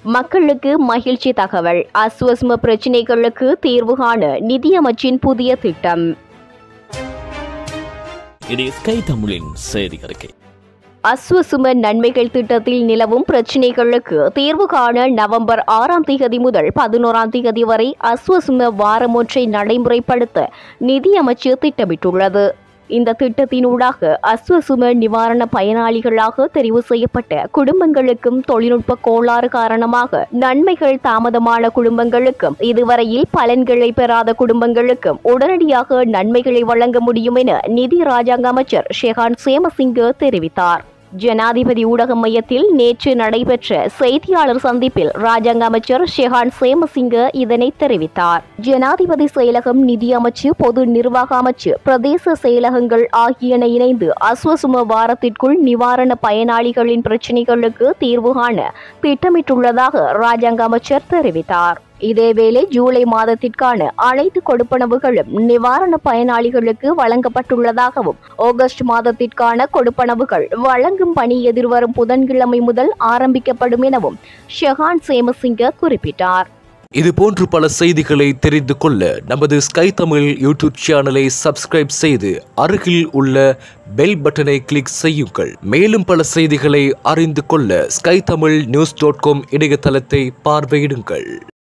மக்களுக்கு மகிழ்ச்சி தகவல் அஸ்வஸ்ம பிரச்சினைகளுக்கு தீர்வு காண நிதியமைச்சின் புதிய திட்டம் இது ஸ்கை தமிழின் செய்தி அறிக்கை அஸ்வசும நன்மைகள் திட்டத்தில் நிலவும் பிரச்சினைகளுக்கு தீர்வு காண நவம்பர் ஆறாம் தேதி முதல் பதினோராம் தேதி வரை அஸ்வசும வாரம் ஒன்றை நடைமுறைப்படுத்த நிதியமைச்சு திட்டமிட்டுள்ளது இந்த திட்டத்தினூடாக அஸ்வசும நிவாரண பயனாளிகளாக தெரிவு செய்யப்பட்ட குடும்பங்களுக்கும் தொழில்நுட்ப கோளாறு காரணமாக நன்மைகள் தாமதமான குடும்பங்களுக்கும் இதுவரையில் பலன்களை பெறாத குடும்பங்களுக்கும் உடனடியாக நன்மைகளை வழங்க முடியும் என நிதி ராஜாங்க அமைச்சர் ஷெஹான் சேமசிங்க தெரிவித்தார் ஜனாதிபதி ஊடக மையத்தில் நேற்று நடைபெற்ற செய்தியாளர் சந்திப்பில் ராஜாங்க அமைச்சர் ஷெஹான் சேமசிங்க இதனை தெரிவித்தார் ஜனாதிபதி செயலகம் நிதி அமைச்சு பொது நிர்வாக அமைச்சு பிரதேச செயலகங்கள் ஆகியன இணைந்து அஸ்வசும வாரத்திற்குள் நிவாரண பயனாளிகளின் பிரச்சினைகளுக்கு தீர்வு காண திட்டமிட்டுள்ளதாக ராஜாங்க அமைச்சர் தெரிவித்தார் இதேவேளை ஜூலை மாதத்திற்கான அனைத்து கொடுப்பனவுகளும் நிவாரண பயனாளிகளுக்கு வழங்கப்பட்டுள்ளதாகவும் ஆகஸ்ட் மாதத்திற்கான கொடுப்பனவுகள் வழங்கும் பணி எதிர்வரும் புதன்கிழமை முதல் ஆரம்பிக்கப்படும் எனவும் ஷெஹான் சேமசிங்க குறிப்பிட்டார் இது போன்று பல செய்திகளை தெரிந்து கொள்ள நமது ஸ்கை தமிழ் யூடியூப் சேனலை சப்ஸ்கிரைப் செய்து அருகில் உள்ள பெல் பட்டனை கிளிக் செய்யுங்கள் மேலும் பல செய்திகளை அறிந்து கொள்ள sky Tamil news dot com இணையதளத்தை பார்வையிடுங்கள்